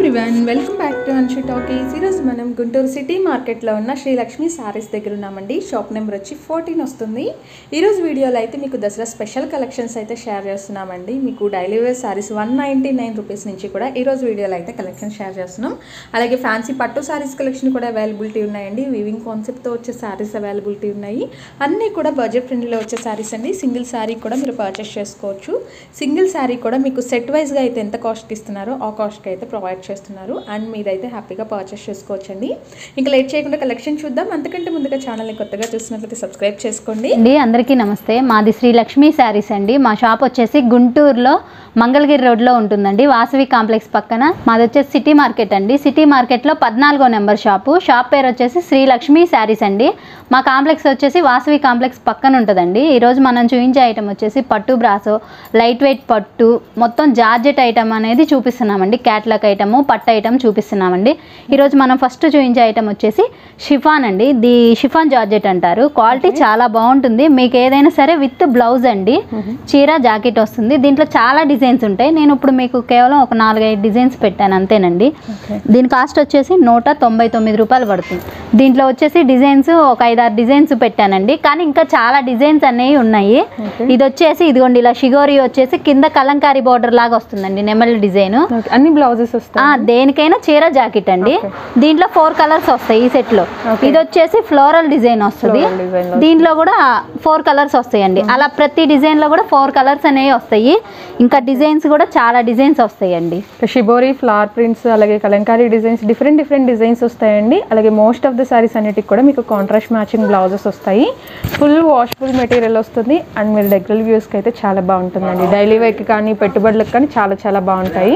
Everyone welcome back to Anshu talkies ఈరోజు మనం Guntur city మార్కెట్లో ఉన్న శ్రీలక్ష్మి సారీస్ దగ్గర ఉన్నామండి షాప్ నెంబర్ వచ్చి ఫోర్టీన్ వస్తుంది ఈరోజు వీడియోలో అయితే మీకు దసరా స్పెషల్ కలెక్షన్స్ అయితే షేర్ చేస్తున్నామండి మీకు daily wear saris one ninety nine rupees నుంచి కూడా ఈరోజు వీడియోలో అయితే కలెక్షన్ షేర్ చేస్తున్నాం అలాగే ఫ్యాన్సీ పట్టు సారీస్ కలెక్షన్ కూడా అవైలబిలిటీ ఉన్నాయండి వీవింగ్ కాన్సెప్ట్తో వచ్చే సారీస్ అవైలబిలిటీ ఉన్నాయి అన్నీ కూడా బడ్జెట్ ఫ్రెండ్లీలో వచ్చే సారీస్ అండి సింగిల్ సారీ కూడా మీరు పర్చేస్ చేసుకోవచ్చు సింగిల్ సారీ కూడా మీకు సెట్ వైజ్గా అయితే ఎంత కాస్ట్కి ఇస్తున్నారో ఆ కాస్ట్కి అయితే ప్రొవైడ్ చేస్తున్నారు అండ్ మీరైతే హ్యాపీగా పర్చేస్ చేసుకోవచ్చండి ఇంకా లేట్ చేయకుండా కలెక్షన్ చూద్దాం అంతకంటే ముందుగా ఛానల్ని కొత్తగా చూసినట్లయితే సబ్స్క్రైబ్ చేసుకోండి అండి అందరికీ నమస్తే మాది శ్రీ లక్ష్మీ శారీస్ అండి మా షాప్ వచ్చేసి గుంటూరులో మంగళగిరి రోడ్లో ఉంటుందండి వాసవి కాంప్లెక్స్ పక్కన మాది వచ్చేసి సిటీ మార్కెట్ అండి సిటీ మార్కెట్లో పద్నాలుగో నెంబర్ షాపు షాప్ పేరు వచ్చేసి శ్రీ లక్ష్మీ శారీస్ అండి మా కాంప్లెక్స్ వచ్చేసి వాసవి కాంప్లెక్స్ పక్కన ఉంటుందండి ఈరోజు మనం చూపించే ఐటమ్ వచ్చేసి పట్టు బ్రాసో లైట్ వెయిట్ పట్టు మొత్తం జార్జెట్ ఐటమ్ అనేది చూపిస్తున్నామండి క్యాట్లాక్ ఐటమ్ పట్టు ఐటమ్ చూపిస్తున్నామండి ఈరోజు మనం ఫస్ట్ చూపించే ఐటమ్ వచ్చేసి షిఫాన్ అండి ది షిఫాన్ జార్జెట్ అంటారు క్వాలిటీ చాలా బాగుంటుంది మీకు ఏదైనా సరే విత్ బ్లౌజ్ అండి చీర జాకెట్ వస్తుంది దీంట్లో చాలా డిజైన్స్ ఉంటాయి నేను ఇప్పుడు మీకు కేవలం ఒక నాలుగైదు డిజైన్స్ పెట్టాను అంతేనండి దీని కాస్ట్ వచ్చేసి నూట తొంభై తొమ్మిది రూపాయలు పడుతుంది దీంట్లో వచ్చేసి డిజైన్స్ ఒక ఐదారు డిజైన్స్ పెట్టానండి కానీ ఇంకా చాలా డిజైన్స్ అనేవి ఉన్నాయి ఇది వచ్చేసి ఇదిగోండి ఇలా షిగోరి వచ్చేసి కింద కలంకారీ బార్డర్ లాగా వస్తుందండి నెమలి డిజైన్ Okay, అన్ని బ్లౌజెస్ వస్తాయి ఆ దేనికైనా చీర జాకెట్ అండి దీంట్లో ఫోర్ కలర్స్ వస్తాయి ఈ సెట్ లో Okay. ఇది వచ్చేసి ఫ్లోరల్ డిజైన్ వస్తుంది Floral design లో దీంట్లో కూడా ఫోర్ కలర్స్ వస్తాయండి అలా ప్రతి డిజైన్ లో కూడా ఫోర్ కలర్స్ అనేవి వస్తాయి ఇంకా డిజైన్స్ కూడా చాలా డిజైన్స్ వస్తాయండి షిబోరి ఫ్లవర్ ప్రింట్స్ అలాగే Kalamkari designs different different designs వస్తాయండి అలాగే మోస్ట్ ఆఫ్ ద సారీస్ అన్నిటికి కూడా మీకు కాంట్రాస్ట్ మ్యాచింగ్ బ్లౌజెస్ వస్తాయి ఫుల్ వాషబుల్ మెటీరియల్ వస్తుంది అండ్ మీరు రెగ్యులర్ వ్యూస్కి అయితే చాలా బాగుంటుందండి డైలీ వేర్కి కానీ పెట్టుబడులకు కానీ చాలా చాలా బాగుంటాయి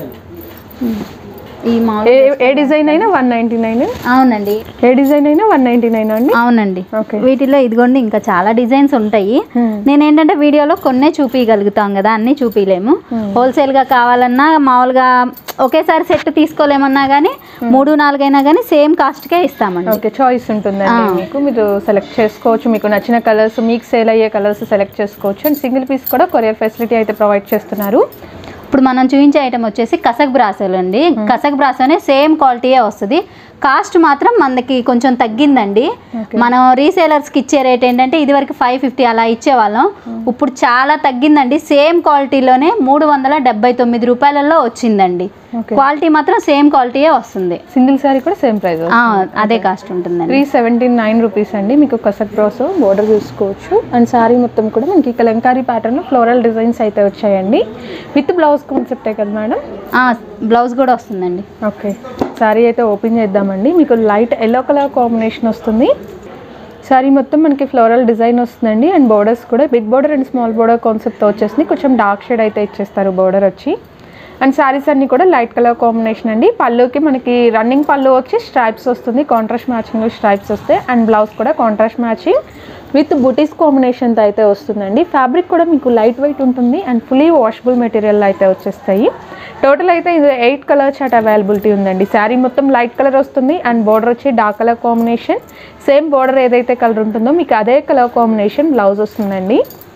ఈ మా ఏ ఏ డిజైన్ అయినా వన్ నైంటీ నైన్ అవునండి ఏ డిజైన్ అయినా వన్ నైంటీ నైన్ అండి అవునండి ఓకే వీటిలో ఇదిగోండి ఇంకా చాలా డిజైన్స్ ఉంటాయి Hmm. నేను ఏంటంటే వీడియోలో కొన్నే చూపించగలుగుతాం కదా అన్నీ చూపించలేము హోల్సేల్గా కావాలన్నా మామూలుగా ఒకేసారి సెట్ తీసుకోలేమన్నా కానీ మూడు నాలుగైనా కానీ సేమ్ కాస్ట్కే ఇస్తామండి ఓకే చాయిస్ ఉంటుందండి మీకు మీరు సెలెక్ట్ చేసుకోవచ్చు మీకు నచ్చిన కలర్స్ మీకు సేల్ అయ్యే కలర్స్ సెలెక్ట్ చేసుకోవచ్చు అండ్ సింగిల్ పీస్ కూడా కొరియర్ ఫెసిలిటీ అయితే ప్రొవైడ్ చేస్తున్నారు ఇప్పుడు మనం చూపించే ఐటమ్ వచ్చేసి కసక్ బ్రాసోలు అండి కసక్ బ్రాసోనే సేమ్ క్వాలిటీయే వస్తుంది కాస్ట్ మాత్రం మనకి కొంచెం తగ్గిందండి Okay. మనం రీసేలర్స్కి ఇచ్చే రేట్ ఏంటంటే ఇదివరకు ఫైవ్ ఫిఫ్టీ అలా ఇచ్చేవాళ్ళం ఇప్పుడు చాలా తగ్గిందండి సేమ్ క్వాలిటీలోనే మూడు వందల డెబ్బై తొమ్మిది రూపాయలలో వచ్చిందండి ఓకే క్వాలిటీ మాత్రం సేమ్ క్వాలిటీయే వస్తుంది సింగిల్ సారీ కూడా సేమ్ ప్రైస్ ఆ, అదే కాస్ట్ ఉంటుందండి త్రీ సెవెంటీ నైన్ రూపీస్ అండి మీకు కసక్ బ్రోస్ బోర్డర్ చూసుకోవచ్చు అండ్ సారీ మొత్తం కూడా మనకి కలంకారీ ప్యాటర్న్ ఫ్లోరల్ డిజైన్స్ అయితే వచ్చాయండి విత్ బ్లౌజ్ కాన్సెప్టే కదా మేడం ఆ, బ్లౌజ్ కూడా వస్తుందండి ఓకే సారీ అయితే ఓపెన్ చేద్దామండి మీకు లైట్ ఎల్లో కలర్ కాంబినేషన్ వస్తుంది సారీ మొత్తం మనకి ఫ్లోరల్ డిజైన్ వస్తుందండి అండ్ బోర్డర్స్ కూడా big border and small border కాన్సెప్ట్తో వచ్చేసి కొంచెం డార్క్ షేడ్ అయితే ఇచ్చేస్తారు బోర్డర్ వచ్చి అండ్ సారీస్ అన్నీ కూడా లైట్ కలర్ కాంబినేషన్ అండి పళ్ళుకి మనకి రన్నింగ్ పళ్ళు వచ్చి స్ట్రైప్స్ వస్తుంది కాంట్రాస్ట్ మ్యాచింగ్ స్ట్రైప్స్ వస్తాయి అండ్ బ్లౌజ్ కూడా కాంట్రాస్ట్ మ్యాచింగ్ విత్ బుటీస్ కాంబినేషన్తో అయితే వస్తుందండి ఫ్యాబ్రిక్ కూడా మీకు లైట్ వెయిట్ ఉంటుంది అండ్ ఫుల్లీ వాషబుల్ మెటీరియల్ అయితే వచ్చేస్తాయి టోటల్ అయితే ఇది ఎయిట్ కలర్ చాట్ అవైలబిలిటీ ఉందండి శారీ మొత్తం లైట్ కలర్ వస్తుంది అండ్ బోర్డర్ వచ్చి dark colour combination same border ఏదైతే కలర్ ఉంటుందో మీకు అదే కలర్ కాంబినేషన్ బ్లౌజ్ వస్తుందండి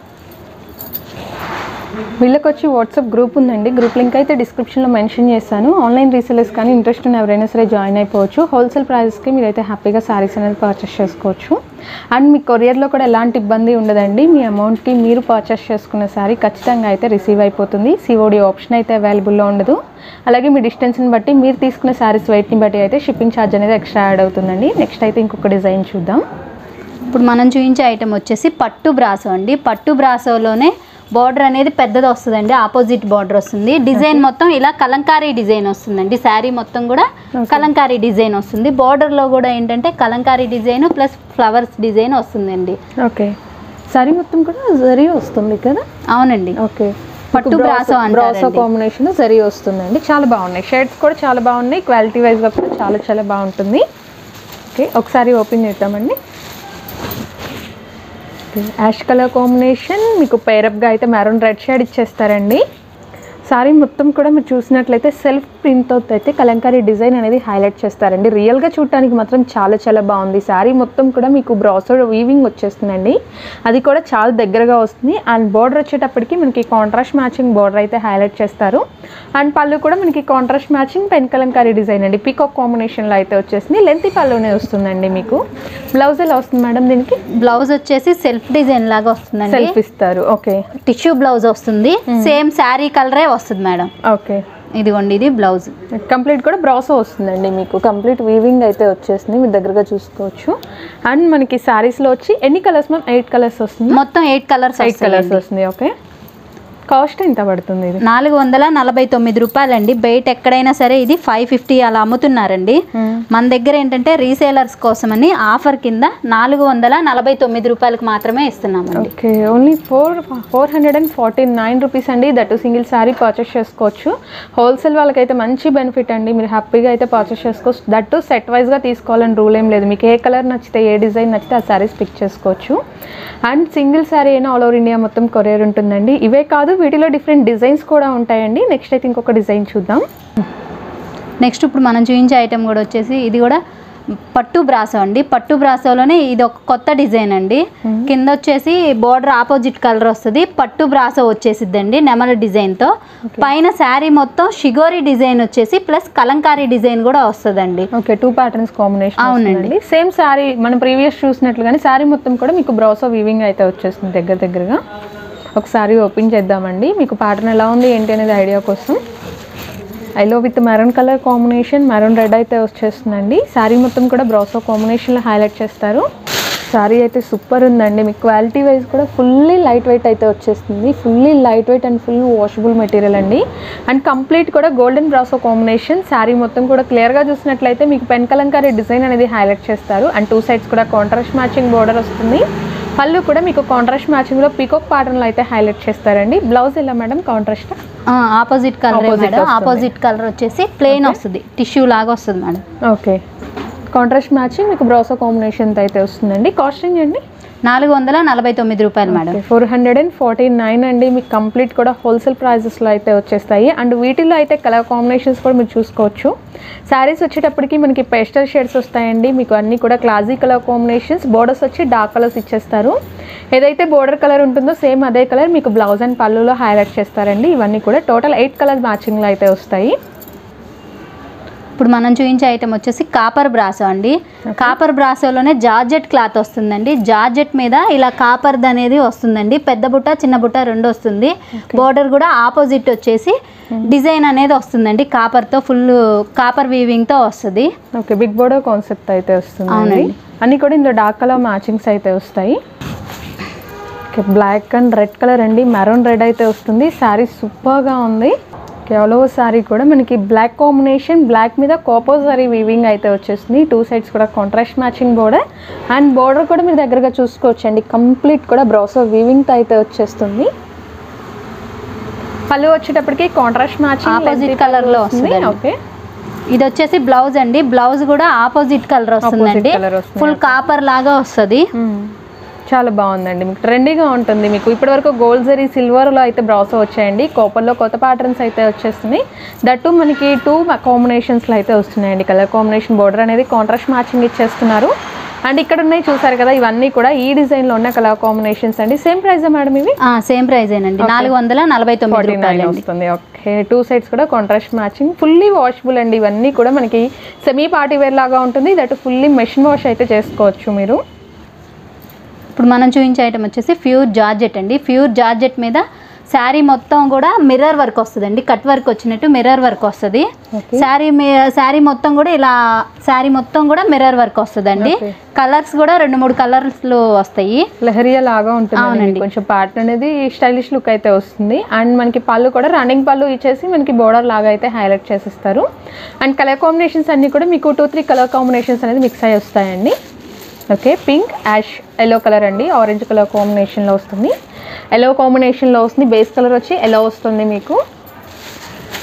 వీళ్ళకి వచ్చి వాట్సాప్ గ్రూప్ ఉందండి గ్రూప్ లింక్ అయితే డిస్క్రిప్షన్లో మెన్షన్ చేస్తాను ఆన్లైన్ రీసెలర్స్ కానీ ఇంట్రెస్ట్ ఉన్న ఎవరైనా సరే జాయిన్ అయిపోవచ్చు హోల్సేల్ ప్రైజెస్కి మీరైతే హ్యాపీగా శారీస్ అనేది పర్చేస్ చేసుకోవచ్చు అండ్ మీ కొరియర్లో కూడా ఎలాంటి ఇబ్బంది ఉండదండి మీ అమౌంట్కి మీరు పర్చేస్ చేసుకున్న శారీ ఖచ్చితంగా అయితే రిసీవ్ అయిపోతుంది సిఓడి ఆప్షన్ అయితే అవైలబుల్లో ఉండదు అలాగే మీ డిస్టెన్స్ని బట్టి మీరు తీసుకున్న శారీస్ వెయిట్ని బట్టి అయితే షిప్పింగ్ ఛార్జ్ అనేది ఎక్స్ట్రా యాడ్ అవుతుందండి నెక్స్ట్ అయితే ఇంకొక డిజైన్ చూద్దాం ఇప్పుడు మనం చూపించే ఐటమ్ వచ్చేసి పట్టు బ్రాసో అండి పట్టు బ్రాసోలోనే బార్డర్ అనేది పెద్దది వస్తుందండి ఆపోజిట్ బార్డర్ వస్తుంది డిజైన్ మొత్తం ఇలా కలంకారీ డిజైన్ వస్తుందండి శారీ మొత్తం కూడా కలంకారీ డిజైన్ వస్తుంది బార్డర్లో కూడా ఏంటంటే Kalamkari design plus flowers design వస్తుందండి ఓకే శారీ మొత్తం కూడా జరీ వస్తుంది కదా అవునండి ఓకే పట్టు బ్రాసో బ్రాసో అంటారండి కాంబినేషన్ సరి వస్తుందండి చాలా బాగున్నాయి షేడ్స్ కూడా చాలా బాగున్నాయి క్వాలిటీ వైజ్గా కూడా చాలా చాలా బాగుంటుంది ఓకే ఒకసారి ఓపెన్ చేద్దామండి యాష్ కలర్ కాంబినేషన్ మీకు పేరప్గా అయితే మెరూన్ రెడ్ షేడ్ ఇచ్చేస్తారండి సారీ మొత్తం కూడా మీరు చూసినట్లయితే సెల్ఫ్ ప్రింట్తో అయితే కలంకారీ డిజైన్ అనేది హైలైట్ చేస్తారండి రియల్గా చూడటానికి మాత్రం చాలా చాలా బాగుంది సారీ మొత్తం కూడా మీకు బ్రాసర్ వీవింగ్ వచ్చేస్తుందండి అది కూడా చాలా దగ్గరగా వస్తుంది అండ్ బోర్డర్ వచ్చేటప్పటికి మనకి కాంట్రాస్ట్ మ్యాచింగ్ బోర్డర్ అయితే హైలైట్ చేస్తారు అండ్ పళ్ళు కూడా మనకి contrast matching pen Kalamkari design అండి పీకాక్ కాంబినేషన్లో అయితే వచ్చేసింది లెంత్ పళ్ళునే వస్తుందండి మీకు బ్లౌజ్ ఎలా వస్తుంది మేడం దీనికి బ్లౌజ్ వచ్చేసి సెల్ఫ్ డిజైన్ లాగా వస్తుందండి సెల్ఫ్ ఇస్తారు ఓకే టిష్యూ బ్లౌజ్ వస్తుంది సేమ్ శారీ కలరే వస్తుంది మేడం ఓకే ఇదిగోండి ఇది బ్లౌజ్ కంప్లీట్ కూడా బ్రాసో వస్తుందండి మీకు కంప్లీట్ వీవింగ్ అయితే వచ్చేసింది మీరు దగ్గరగా చూసుకోవచ్చు అండ్ మనకి శారీస్లో వచ్చి ఎన్ని కలర్స్ మ్యామ్ ఎయిట్ కలర్స్ వస్తుంది మొత్తం ఎయిట్ కలర్స్ ఎయిట్ కలర్స్ వస్తుంది ఓకే కాస్ట్ ఎంత పడుతుంది ఇది నాలుగు వందల నలభై తొమ్మిది రూపాయలండి బయట ఎక్కడైనా సరే ఇది ఫైవ్ ఫిఫ్టీ అలా అమ్ముతున్నారండి మన దగ్గర ఏంటంటే రీసేలర్స్ కోసమని ఆఫర్ కింద నాలుగు వందల నలభై తొమ్మిది రూపాయలకు మాత్రమే ఇస్తున్నామండి okay only four four hundred and forty nine rupees అండి దట్ సింగిల్ శారీ పర్చేస్ చేసుకోవచ్చు హోల్సేల్ వాళ్ళకైతే మంచి బెనిఫిట్ అండి మీరు హ్యాపీగా అయితే పర్చేస్ చేసుకోవచ్చు దట్టు సెట్ వైజ్గా తీసుకోవాలని రూల్ ఏం లేదు మీకు ఏ కలర్ నచ్చితే ఏ డిజైన్ నచ్చితే ఆ శారీస్ పిక్ చేసుకోవచ్చు అండ్ సింగిల్ శారీ అయినా ఆల్ ఓవర్ ఇండియా మొత్తం కొరియర్ ఉంటుందండి ఇవే కాదు వీటిలో డిఫరెంట్ డిజైన్స్ కూడా ఉంటాయండి నెక్స్ట్ అయితే ఇంకొక డిజైన్ చూద్దాం నెక్స్ట్ ఇప్పుడు మనం చూపించే ఐటెం కూడా వచ్చేసి ఇది కూడా పట్టు బ్రాసో అండి పట్టు బ్రాసోలోనే ఇది ఒక కొత్త డిజైన్ అండి కింద వచ్చేసి బోర్డర్ ఆపోజిట్ కలర్ వస్తుంది పట్టు బ్రాసో వచ్చేసిద్దండి నెమల డిజైన్తో పైన శారీ మొత్తం షిగోరి డిజైన్ వచ్చేసి ప్లస్ కలంకారీ డిజైన్ కూడా వస్తుందండి ఓకే టూ ప్యాటర్న్స్ కాంబినేషన్ అవునండి. అవునండి సేమ్ శారీ మనం ప్రీవియస్ చూసినట్లుగానే శారీ మొత్తం కూడా మీకు బ్రౌసో వీవింగ్ అయితే వచ్చేస్తుంది దగ్గర దగ్గరగా ఒకసారి ఓపెన్ చేద్దామండి మీకు ప్యాటర్న్ ఎలా ఉంది ఏంటి అనేది ఐడియా కోసం ఐలో with maroon colour combination maroon red అయితే వచ్చేస్తుందండి శారీ మొత్తం కూడా బ్రౌసో కాంబినేషన్లో హైలైట్ చేస్తారు శారీ అయితే సూపర్ ఉందండి మీకు క్వాలిటీ వైజ్ కూడా ఫుల్లీ లైట్ వెయిట్ అయితే వచ్చేస్తుంది fully light weight and full washable material అండి అండ్ కంప్లీట్ కూడా గోల్డెన్ బ్రాసో కాంబినేషన్ శారీ మొత్తం కూడా క్లియర్గా చూసినట్లయితే మీకు పెన్ కలంకారీ డిజైన్ అనేది హైలైట్ చేస్తారు అండ్ టూ సైడ్స్ కూడా కాంట్రాస్ట్ మ్యాచింగ్ బోర్డర్ వస్తుంది పళ్ళు కూడా మీకు కాంట్రాస్ట్ మ్యాచింగ్లో పీకాక్ ప్యాటర్న్లో అయితే హైలైట్ చేస్తారండి బ్లౌజ్ ఎలా madam contrast opposite colour Opposite madam వస్తుంది. ఆపోజిట్ కలర్ వచ్చేసి ప్లెయిన్ వస్తుంది టిష్యూ లాగా వస్తుంది మేడం ఓకే కాంట్రాస్ట్ మ్యాచింగ్ మీకు బ్రౌసో కాంబినేషన్ అయితే వస్తుందండి కాస్టింగ్ అండి నాలుగు వందల నలభై తొమ్మిది రూపాయలు madam four hundred and forty nine అండి మీకు కంప్లీట్ కూడా హోల్సేల్ ప్రైజెస్లో అయితే వచ్చేస్తాయి అండ్ వీటిలో అయితే కలర్ కాంబినేషన్స్ కూడా మీరు చూసుకోవచ్చు శారీస్ వచ్చేటప్పటికి మనకి పేస్టల్ షేడ్స్ వస్తాయండి మీకు అన్నీ కూడా క్లాసిక్ కలర్ కాంబినేషన్స్ బోర్డర్స్ వచ్చి డార్క్ కలర్స్ ఇచ్చేస్తారు ఏదైతే బోర్డర్ కలర్ ఉంటుందో సేమ్ అదే కలర్ మీకు బ్లౌజ్ అండ్ పళ్ళులో హైలైట్ చేస్తారండి ఇవన్నీ కూడా టోటల్ ఎయిట్ కలర్ మ్యాచింగ్లో అయితే వస్తాయి ఇప్పుడు మనం చూపించే ఐటమ్ వచ్చేసి కాపర్ బ్రాసో అండి కాపర్ బ్రాసోలోనే జార్జెట్ క్లాత్ వస్తుందండి జార్జెట్ మీద ఇలా కాపర్ అనేది వస్తుందండి పెద్ద బుట్ట చిన్న బుట్ట రెండు వస్తుంది బోర్డర్ కూడా ఆపోజిట్ వచ్చేసి డిజైన్ అనేది వస్తుందండి కాపర్తో ఫుల్ కాపర్ వీవింగ్తో వస్తుంది ఓకే బిగ్ బోర్డర్ కాన్సెప్ట్ అయితే వస్తుంది అవునండి. అన్నీ కూడా ఇందులో డార్క్ కలర్ మ్యాచింగ్స్ అయితే వస్తాయి okay black and red colour అండి మెరూన్ రెడ్ అయితే వస్తుంది శారీ సూపర్గా ఉంది కేవలం శారీ కూడా మనకి బ్లాక్ కాంబినేషన్ బ్లాక్ మీద కోపర్ సారీ వీవింగ్ అయితే వచ్చేస్తుంది టూ సైడ్స్ కూడా contrast matching border and border కూడా మీరు దగ్గరగా చూసుకోవచ్చండి కంప్లీట్ కూడా బ్రౌసో వీవింగ్తో అయితే వచ్చేస్తుంది పళ్ళు వచ్చేటప్పటికి కాంట్రాస్ట్ మ్యాచింగ్ Opposite colour లో వస్తుందండి. ఓకే ఇది వచ్చేసి బ్లౌజ్ అండి బ్లౌజ్ కూడా ఆపోజిట్ కలర్ వస్తుందండి colour వస్తుంది. ఫుల్ కాపర్ లాగా వస్తుంది మ్మ్. చాలా బాగుందండి మీకు ట్రెండీగా ఉంటుంది మీకు ఇప్పటివరకు గోల్డ్ జరీ సిల్వర్లో అయితే బ్రౌసో వచ్చాయండి కాపర్లో కొత్త ప్యాటర్న్స్ అయితే వచ్చేస్తున్నాయి దట్టు మనకి టూ కాంబినేషన్స్లో అయితే వస్తున్నాయండి కలర్ కాంబినేషన్ బోర్డర్ అనేది కాంట్రాస్ట్ మ్యాచింగ్ ఇచ్చేస్తున్నారు అండ్ ఇక్కడ ఉన్నాయి చూసారు కదా ఇవన్నీ కూడా ఈ డిజైన్లో ఉన్న కలర్ కాంబినేషన్స్ అండి సేమ్ ప్రైస్ మేడం ఇవి సేమ్ ప్రైస్ ఏనండి నాలుగు వందల నలభై తొమ్మిది ఫార్టీ నైన్ రూపాయలు అండి వస్తుంది ఓకే టూ సైడ్స్ కూడా కాంట్రాస్ట్ మ్యాచింగ్ ఫుల్లీ వాషబుల్ అండి ఇవన్నీ కూడా మనకి సెమీ పార్టీ వేర్ లాగా ఉంటుంది దట్ ఫుల్లీ మెషిన్ వాష్ అయితే చేసుకోవచ్చు మీరు ఇప్పుడు మనం చూపించే ఐటమ్ వచ్చేసి ప్యూర్ జార్జెట్ అండి ప్యూర్ జార్జెట్ మీద శారీ మొత్తం కూడా మిర్రర్ వర్క్ వస్తుందండి కట్ వర్క్ వచ్చినట్టు మిర్రర్ వర్క్ వస్తుంది Okay. శారీ శారీ మొత్తం కూడా ఇలా శారీ మొత్తం కూడా మిర్రర్ వర్క్ వస్తుందండి Okay. కలర్స్ కూడా రెండు మూడు కలర్స్లు వస్తాయి లహరియా లాగా ఉంటుంది అవునండి. కొంచెం ప్యాటర్న్ అనేది స్టైలిష్ లుక్ అయితే వస్తుంది అండ్ మనకి పళ్ళు కూడా రన్నింగ్ పళ్ళు ఇచ్చేసి మనకి బోర్డర్ లాగా అయితే హైలైట్ చేసిస్తారు అండ్ కలర్ కాంబినేషన్స్ అన్ని కూడా మీకు టూ త్రీ కలర్ కాంబినేషన్స్ అనేది మిక్స్ అయ్యి వస్తాయండి okay pink ash yellow colour అండి ఆరెంజ్ కలర్ కాంబినేషన్లో వస్తుంది ఎల్లో కాంబినేషన్లో వస్తుంది బేస్ కలర్ వచ్చి ఎల్లో వస్తుంది మీకు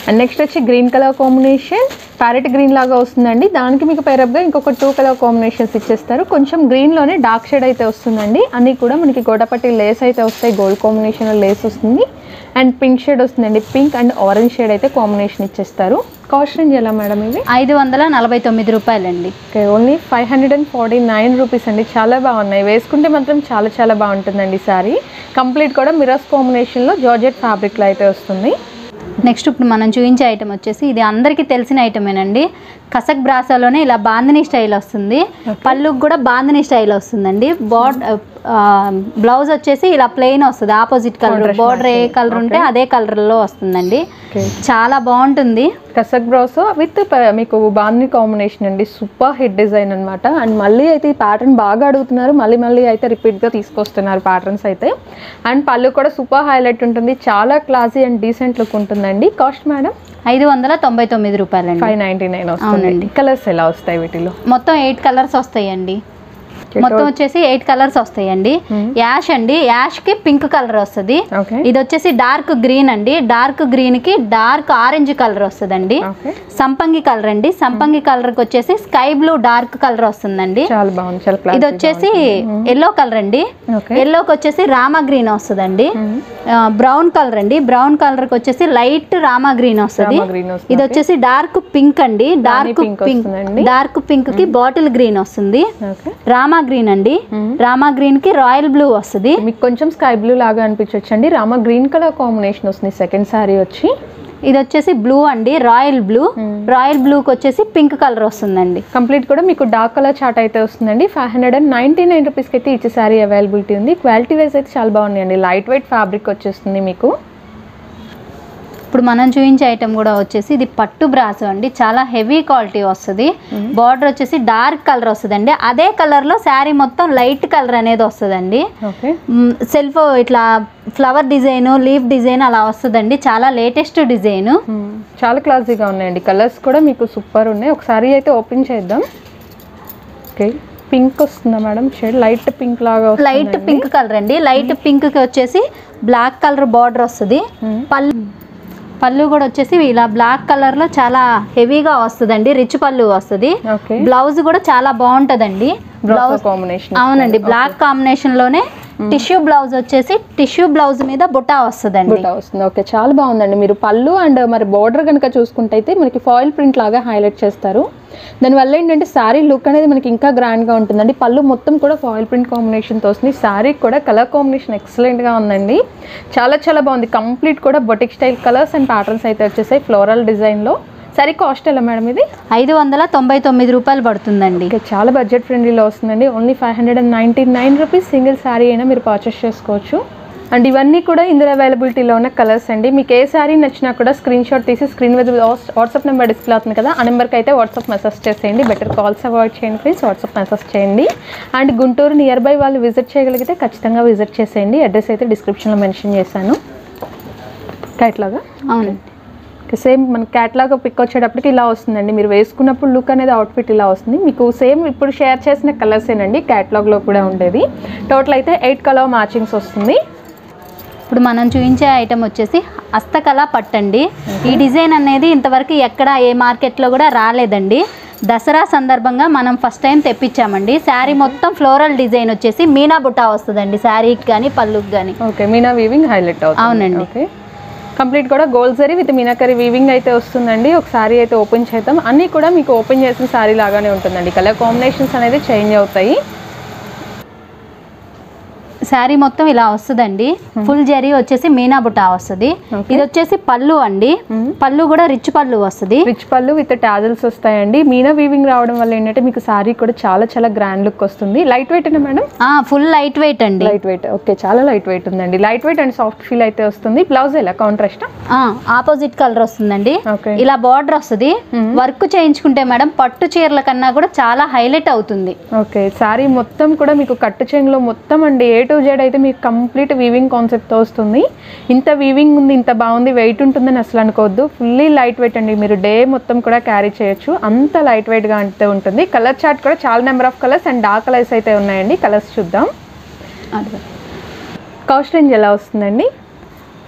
అండ్ నెక్స్ట్ వచ్చి green colour combination parrot green లాగా వస్తుందండి దానికి మీకు పేరప్గా ఇంకొక టూ కలర్ కాంబినేషన్స్ ఇచ్చేస్తారు కొంచెం గ్రీన్లోనే డార్క్ షేడ్ అయితే వస్తుందండి అన్నీ కూడా మనకి గోడపట్టి లేస్ అయితే వస్తాయి గోల్డ్ కాంబినేషన్ లేస్ వస్తుంది అండ్ పింక్ షేడ్ వస్తుందండి పింక్ అండ్ ఆరెంజ్ షేడ్ అయితే కాంబినేషన్ ఇచ్చేస్తారు కాస్ట్ రేంజ్ ఎలా మేడం ఇవి ఐదు వందల నలభై తొమ్మిది రూపాయలండి okay only five hundred and forty nine rupees అండి చాలా బాగున్నాయి వేసుకుంటే మాత్రం చాలా చాలా బాగుంటుందండి సారీ కంప్లీట్ కూడా మిరస్ కాంబినేషన్లో జార్జెట్ ఫ్యాబ్రిక్లో అయితే వస్తుంది నెక్స్ట్ ఇప్పుడు మనం చూపించే ఐటమ్ వచ్చేసి ఇది అందరికీ తెలిసిన ఐటమేనండి కసక్ బ్రాసాలోనే ఇలా బాందిని స్టైల్ వస్తుంది పళ్ళుకి కూడా బాందిని స్టైల్ వస్తుందండి బాడ్ బ్లౌజ్ వచ్చేసి ఇలా ప్లెయిన్ వస్తుంది ఆపోజిట్ కలర్ Contrast బార్డర్ ఏ matching. కలర్ ఉంటే అదే కలర్లో వస్తుందండి ఓకే చాలా బాగుంటుంది కసక్ బ్రౌస్ విత్ మీకు బాగుంది కాంబినేషన్ అండి సూపర్ హిట్ డిజైన్ అనమాట అండ్ మళ్ళీ అయితే ఈ ప్యాటర్న్ బాగా అడుగుతున్నారు మళ్ళీ మళ్ళీ అయితే రిపీట్గా తీసుకొస్తున్నారు ప్యాటర్న్స్ అయితే అండ్ పళ్ళు కూడా సూపర్ హైలైట్ ఉంటుంది చాలా క్లాసీ అండ్ డీసెంట్ లుక్ ఉంటుందండి కాస్ట్ మేడం ఐదు వందల తొంభై తొమ్మిది రూపాయలండి ఫైవ్ నైంటీ నైన్ వస్తుంది అవునండి. కలర్స్ ఎలా వస్తాయి వీటిలో మొత్తం ఎయిట్ కలర్స్ వస్తాయండి మొత్తం వచ్చేసి ఎయిట్ కలర్స్ వస్తాయండి Hmm. యాష్ అండి యాష్ కి పింక్ కలర్ వస్తుంది ఓకే ఇది వచ్చేసి డార్క్ గ్రీన్ అండి డార్క్ గ్రీన్ కి డార్క్ ఆరెంజ్ కలర్ వస్తుందండి ఓకే సంపంగి కలర్ అండి సంపంగి కలర్ కి వచ్చేసి స్కై బ్లూ డార్క్ కలర్ వస్తుందండి చాలా బాగుంది చాలా క్లాస్ ఇది వచ్చేసి ఎల్లో కలర్ అండి ఓకే ఎల్లోకి వచ్చేసి రామా గ్రీన్ వస్తుందండి బ్రౌన్ కలర్ అండి బ్రౌన్ కలర్ కి వచ్చేసి లైట్ రామా గ్రీన్ వస్తుంది గ్రీన్ ఇది వస్తుంది వచ్చేసి డార్క్ పింక్ అండి డార్క్ pink పింక్ వస్తుందండి. డార్క్ పింక్ కి బాటిల్ గ్రీన్ వస్తుంది ఓకే రామా గ్రీన్ అండి Hmm. రామా గ్రీన్ కి రాయల్ బ్లూ వస్తుంది మీకు కొంచెం స్కై బ్లూ లాగా అనిపించవచ్చండి రామ గ్రీన్ కలర్ కాంబినేషన్ వస్తుంది సెకండ్ సారీ వచ్చి ఇది వచ్చేసి బ్లూ అండి రాయల్ బ్లూ Hmm. రాయల్ బ్లూకి వచ్చేసి పింక్ కలర్ వస్తుందండి కంప్లీట్ కూడా మీకు డార్క్ కలర్ చార్ట్ అయితే వస్తుందండి five hundred and ninety nine రూపీస్కి అయితే ఇచ్చే శారీ అవైలబిలిటీ ఉంది క్వాలిటీ వైజ్ అయితే చాలా బాగున్నాయండి లైట్ వెయిట్ ఫ్యాబ్రిక్ వచ్చేస్తుంది మీకు ఇప్పుడు మనం చూపించే ఐటమ్ కూడా వచ్చేసి ఇది పట్టు బ్రాసో అండి చాలా హెవీ క్వాలిటీ వస్తుంది బార్డర్ వచ్చేసి డార్క్ కలర్ వస్తుందండి అదే కలర్లో శారీ మొత్తం లైట్ కలర్ అనేది వస్తుందండి ఓకే సెల్ఫ్ ఇట్లా ఫ్లవర్ డిజైన్ లీఫ్ డిజైన్ అలా వస్తుందండి చాలా లేటెస్ట్ డిజైన్ చాలా క్లాసీగా ఉన్నాయండి కలర్స్ కూడా మీకు సూపర్ ఉన్నాయి ఒకసారి అయితే ఓపెన్ చేద్దాం ఓకే పింక్ వస్తుందా మేడం షేడ్ లైట్ పింక్ లాగా వస్తుందండి. లైట్ పింక్ కలర్ అండి లైట్ పింక్ కి వచ్చేసి బ్లాక్ కలర్ బార్డర్ వస్తుంది Hmm. పళ్ళు పళ్ళు కూడా వచ్చేసి ఇలా బ్లాక్ కలర్ లో చాలా హెవీగా వస్తుందండి రిచ్ పళ్ళు వస్తుంది ఓకే బ్లౌజ్ కూడా చాలా బాగుంటదండి బ్లౌజ్ కాంబినేషన్ అవునండి బ్లాక్ కాంబినేషన్ లోనే టిష్యూ బ్లౌజ్ వచ్చేసి టిష్యూ బ్లౌజ్ మీద బుటా వస్తుందండి బుట్ట వస్తుంది ఓకే చాలా బాగుందండి మీరు పళ్ళు అండ్ మరి బార్డర్ కనుక చూసుకుంటే అయితే మనకి ఫాయిల్ ప్రింట్ లాగా హైలైట్ చేస్తారు దానివల్ల ఏంటంటే శారీ లుక్ అనేది మనకి ఇంకా గ్రాండ్గా ఉంటుందండి పళ్ళు మొత్తం కూడా ఫాయిల్ ప్రింట్ కాంబినేషన్తో వస్తుంది శారీ కూడా కలర్ కాంబినేషన్ ఎక్సలెంట్గా ఉందండి చాలా చాలా బాగుంది కంప్లీట్ కూడా boutique style colours and patterns అయితే వచ్చేసాయి ఫ్లోరల్ డిజైన్లో సరే కాస్ట్ ఎలా మేడం ఇది ఐదు వందల తొంభై తొమ్మిది రూపాయలు పడుతుందండి ఓకే చాలా బడ్జెట్ ఫ్రెండ్లీలో వస్తుందండి only five hundred and ninety nine rupees single sari అయినా మీరు పర్చేస్ చేసుకోవచ్చు అండ్ ఇవన్నీ కూడా ఇందులో అవైలబిలిటీలో ఉన్న కలర్స్ అండి మీకు ఏ శారీ నచ్చినా కూడా స్క్రీన్ షాట్ తీసి స్క్రీన్ మీద వాట్సాప్ నెంబర్ డిస్ప్లే అవుతుంది కదా ఆ నెంబర్కి అయితే వాట్సాప్ మెసేజ్ చేసేయండి బెటర్ కాల్స్ అవాయిడ్ చేయండి ఫ్రెండ్స్ వాట్సాప్ మెసేజ్ చేయండి అండ్ గుంటూరు నియర్ బై వాళ్ళు విజిట్ చేయగలిగితే ఖచ్చితంగా విజిట్ చేసేయండి అడ్రస్ అయితే డిస్క్రిప్షన్లో మెన్షన్ చేశాను కైట్లాగా అవునండి సేమ్ మన క్యాట్లాగ్ పిక్ వచ్చేటప్పటికి ఇలా వస్తుందండి మీరు వేసుకున్నప్పుడు లుక్ అనేది అవుట్ఫిట్ ఇలా వస్తుంది మీకు సేమ్ ఇప్పుడు షేర్ చేసిన కలర్సేనండి క్యాట్లాగ్లో కూడా ఉండేది టోటల్ అయితే ఎయిట్ కలర్ మ్యాచింగ్స్ వస్తుంది ఇప్పుడు మనం చూపించే ఐటమ్ వచ్చేసి హస్తకళ పట్టండి ఈ డిజైన్ అనేది ఇంతవరకు ఎక్కడ ఏ మార్కెట్లో కూడా రాలేదండి దసరా సందర్భంగా మనం ఫస్ట్ టైం తెప్పించామండి శారీ మొత్తం ఫ్లోరల్ డిజైన్ వచ్చేసి మీనా బుట్టా వస్తుందండి శారీకి కానీ పళ్ళుకి కానీ ఓకే మీనా వీవింగ్ హైలైట్ అవుతుంది అవునండి. ఓకే కంప్లీట్ కూడా gold zari with meenakari weaving అయితే వస్తుందండి ఒక సారీ అయితే ఓపెన్ చేద్దాం అన్నీ కూడా మీకు ఓపెన్ చేసిన సారీ లాగానే ఉంటుందండి కలర్ కాంబినేషన్స్ అనేది చేంజ్ అవుతాయి శారీ మొత్తం ఇలా వస్తుందండి ఫుల్ జరీ వచ్చేసి మీనా బుట్టా వస్తుంది Okay. ఇది వచ్చేసి పళ్ళు అండి Hmm. పళ్ళు కూడా రిచ్ పళ్ళు వస్తుంది రిచ్ పళ్ళు విత్ టాజల్స్ వస్తాయండి మీనా వీవింగ్ రావడం వల్ల ఏంటంటే మీకు సారీ కూడా చాలా చాలా గ్రాండ్ లుక్ వస్తుంది light weight madam full light weight అండి లైట్ వెయిట్ ఓకే చాలా లైట్ వెయిట్ ఉందండి light weight and soft feel అయితే వస్తుంది బ్లౌజ్ ఎలా కాంట్రాస్ట్ ఆపోజిట్ కలర్ వస్తుందండి ఓకే ఇలా బార్డర్ వస్తుంది Hmm. వర్క్ చేయించుకుంటే మేడం పట్టు చీరల కన్నా కూడా చాలా హైలైట్ అవుతుంది ఓకే సారీ మొత్తం కూడా మీకు కట్టు చెంగులో మొత్తం అండి ఏ టు జెడ్ అయితే మీకు కంప్లీట్ వీవింగ్ కాన్సెప్ట్తో వస్తుంది ఇంత వీవింగ్ ఉంది ఇంత బాగుంది వెయిట్ ఉంటుందని అసలు అనుకోవద్దు ఫుల్లీ లైట్ వెయిట్ అండి మీరు డే మొత్తం కూడా క్యారీ చేయొచ్చు అంత లైట్ వెయిట్గా అయితే ఉంటుంది కలర్ చార్ట్ కూడా చాలా number of colours and dark colours అయితే ఉన్నాయండి కలర్స్ చూద్దాం కాస్ట్ రేంజ్ ఎలా వస్తుందండి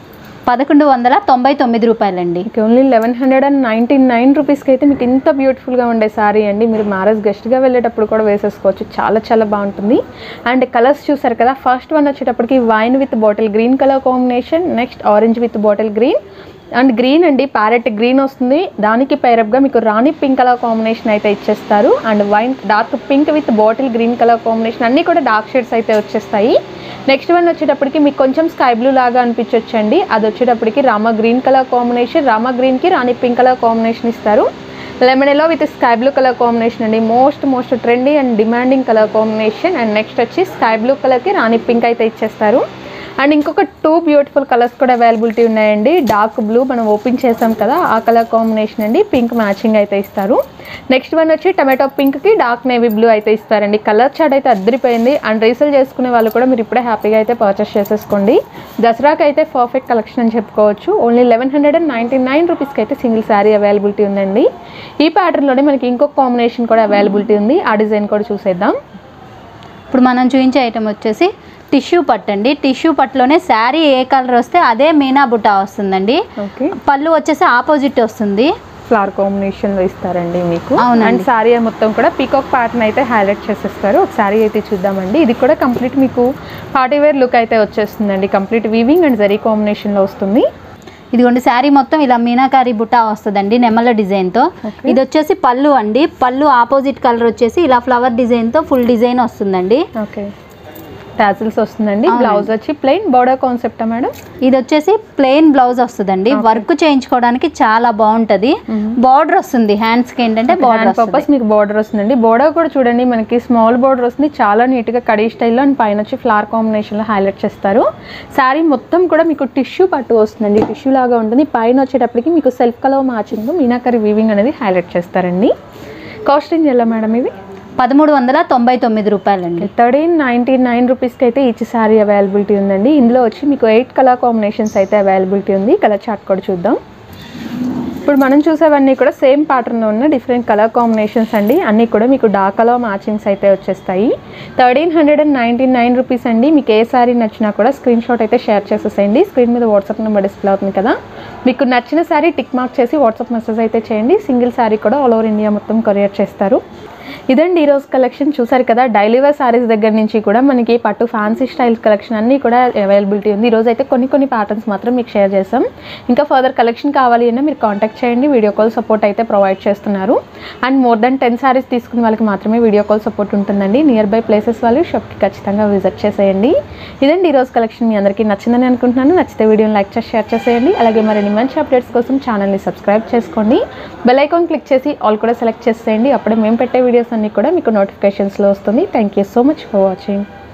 పదకొండు వందల తొంభై తొమ్మిది రూపాయలండి మీకు only eleven hundred and ninety nine రూపీస్కి అయితే మీకు ఇంత బ్యూటిఫుల్గా ఉండే సారీ అండి మీరు మ్యారేజ్ గెస్ట్గా వెళ్ళేటప్పుడు కూడా వేసేసుకోవచ్చు చాలా చాలా బాగుంటుంది అండ్ కలర్స్ చూసారు కదా ఫస్ట్ వన్ వచ్చేటప్పటికి wine with bottle green colour combination next orange with bottle green and green అండి ప్యారెట్ గ్రీన్ వస్తుంది దానికి పైరప్గా మీకు రాణి పింక్ కలర్ కాంబినేషన్ అయితే ఇచ్చేస్తారు and wine dark pink with bottle green colour combination అన్నీ కూడా డార్క్ షేడ్స్ అయితే వచ్చేస్తాయి నెక్స్ట్ వన్ వచ్చేటప్పటికి మీకు కొంచెం స్కై బ్లూ లాగా అనిపించవచ్చండి అది వచ్చేటప్పటికి Rama green colour combination Rama గ్రీన్కి రాణి పింక్ కలర్ కాంబినేషన్ ఇస్తారు lemon yellow with sky blue colour combination అండి most most trendy and demanding colour combination and next వచ్చి స్కై బ్లూ కలర్కి రాణి పింక్ అయితే ఇచ్చేస్తారు అండ్ ఇంకొక టూ బ్యూటిఫుల్ కలర్స్ కూడా అవైలబిలిటీ ఉన్నాయండి డార్క్ బ్లూ మనం ఓపెన్ చేసాం కదా ఆ కలర్ కాంబినేషన్ అండి పింక్ మ్యాచింగ్ అయితే ఇస్తారు నెక్స్ట్ వన్ వచ్చి టమాటో పింక్కి డార్క్ నేవీ బ్లూ అయితే ఇస్తారండి కలర్ చార్ట్ అయితే అద్దరిపోయింది అండ్ రీసేల్ చేసుకునే వాళ్ళు కూడా మీరు ఇప్పుడే హ్యాపీగా అయితే పర్చేస్ చేసేసుకోండి దసరాకి అయితే పర్ఫెక్ట్ కలెక్షన్ అని చెప్పుకోవచ్చు only eleven hundred and ninety nine రూపీస్కి అయితే సింగిల్ శారీ అవైలబిలిటీ ఉందండి ఈ ప్యాటర్న్లోనే మనకి ఇంకొక కాంబినేషన్ కూడా అవైలబిలిటీ ఉంది ఆ డిజైన్ కూడా చూసేద్దాం ఇప్పుడు మనం చూపించే ఐటమ్ వచ్చేసి టిష్యూ పట్టు అండి టిష్యూ పట్టులోనే శారీ ఏ కలర్ వస్తే అదే మీనా బుట్ట వస్తుందండి ఓకే పళ్ళు వచ్చేసి ఆపోజిట్ వస్తుంది ఫ్లవర్ కాంబినేషన్ లో ఇస్తారండి మీకు అవునండి. అండ్ సారీ మొత్తం కూడా పీకాక్ ప్యాటర్న్ అయితే హైలైట్ చేసేస్తారు ఒక సారీ అయితే చూద్దామండి ఇది కూడా కంప్లీట్ మీకు పార్టీ వేర్ లుక్ అయితే వచ్చేస్తుందండి complete weaving and zari combination లో వస్తుంది ఇదిగోండి శారీ మొత్తం ఇలా మీనాకారి బుట్ట వస్తుందండి నెమల డిజైన్తో Okay. ఇది వచ్చేసి పళ్ళు అండి పళ్ళు ఆపోజిట్ కలర్ వచ్చేసి ఇలా ఫ్లవర్ డిజైన్తో ఫుల్ డిజైన్ వస్తుందండి ఓకే టాజిల్స్ వస్తుందండి అవునండి. బ్లౌజ్ వచ్చి ప్లెయిన్ బోర్డర్ కాన్సెప్టా మేడం ఇది వచ్చేసి ప్లెయిన్ బ్లౌజ్ వస్తుందండి Okay. వర్క్ చేయించుకోవడానికి చాలా బాగుంటది Mhm. బార్డర్ వస్తుంది హ్యాండ్స్ కి ఏంటంటే బార్డర్ హ్యాండ్ పర్పస్ మీకు బార్డర్ వస్తుందండి బోర్డర్ కూడా చూడండి మనకి స్మాల్ బార్డర్ వస్తుంది చాలా నీట్గా కడీ స్టైల్లో అండ్ పైన వచ్చి ఫ్లవర్ కాంబినేషన్లో హైలైట్ చేస్తారు శారీ మొత్తం కూడా మీకు టిష్యూ పట్టు వస్తుందండి టిష్యూ లాగా ఉంటుంది పైన వచ్చేటప్పటికి మీకు self colour matching meenakari weaving అనేది హైలైట్ చేస్తారండి కాస్ట్ రేంజ్ ఎలా మేడం ఇవి పదమూడు వందల తొంభై తొమ్మిది రూపాయలండి థర్టీన్ నైంటీ నైన్ రూపీస్కి అయితే ఈచ్ శారీ అవైలబిలిటీ ఉందండి ఇందులో వచ్చి మీకు ఎయిట్ కలర్ కాంబినేషన్స్ అయితే అవైలబిలిటీ ఉంది కలర్ చార్ట్ కూడా చూద్దాం ఇప్పుడు మనం చూసేవన్నీ కూడా సేమ్ ప్యాటర్న్లో ఉన్న డిఫరెంట్ కలర్ కాంబినేషన్స్ అండి అన్నీ కూడా మీకు డార్క్ కలర్ మ్యాచింగ్స్ అయితే వచ్చేస్తాయి thirteen hundred and ninety nine rupees అండి మీకు ఏ శారీ నచ్చినా కూడా స్క్రీన్ షాట్ అయితే షేర్ చేసేసేయండి స్క్రీన్ మీద వాట్సాప్ నెంబర్ డిస్ప్లే అవుతుంది కదా మీకు నచ్చిన శారీ టిక్ మార్క్ చేసి వాట్సాప్ మెసేజ్ అయితే చేయండి సింగిల్ శారీ కూడా ఆల్ ఓవర్ ఇండియా మొత్తం కొరియర్ చేస్తారు ఇదండి ఈరోజు కలెక్షన్ చూసారు కదా డైలీ వేర్ సారీస్ దగ్గర నుంచి కూడా మనకి పట్టు ఫ్యాన్సీ స్టైల్స్ కలెక్షన్ అన్నీ కూడా అవైలబిలిటీ ఉంది ఈరోజు అయితే కొన్ని కొన్ని ప్యాటర్న్స్ మాత్రం మీకు షేర్ చేసాం ఇంకా ఫర్దర్ కలెక్షన్ కావాలి అన్నా మీరు కాంటాక్ట్ చేయండి వీడియో కాల్ సపోర్ట్ అయితే ప్రొవైడ్ చేస్తున్నారు and more than ten saris తీసుకున్న వాళ్ళకి మాత్రమే వీడియో కాల్ సపోర్ట్ ఉంటుందండి నియర్ బై ప్లేసెస్ వాళ్ళు షాప్కి ఖచ్చితంగా విజిట్ చేసేయండి ఇదండి ఈరోజు కలెక్షన్ మీ అందరికీ నచ్చిందని అనుకుంటున్నాను నచ్చితే వీడియోని లైక్ చేసి షేర్ చేసేయండి అలాగే మరిన్ని మంచి అప్డేట్స్ కోసం ఛానల్ని సబ్స్క్రైబ్ చేసుకోండి బెల్ ఐకాన్ క్లిక్ చేసి ఆల్ కూడా సెలెక్ట్ చేసేయండి అప్పుడే మేము పెట్టే వీడియోస్ అన్నీ కూడా మీకు నోటిఫికేషన్స్లో వస్తుంది thank you so much for watching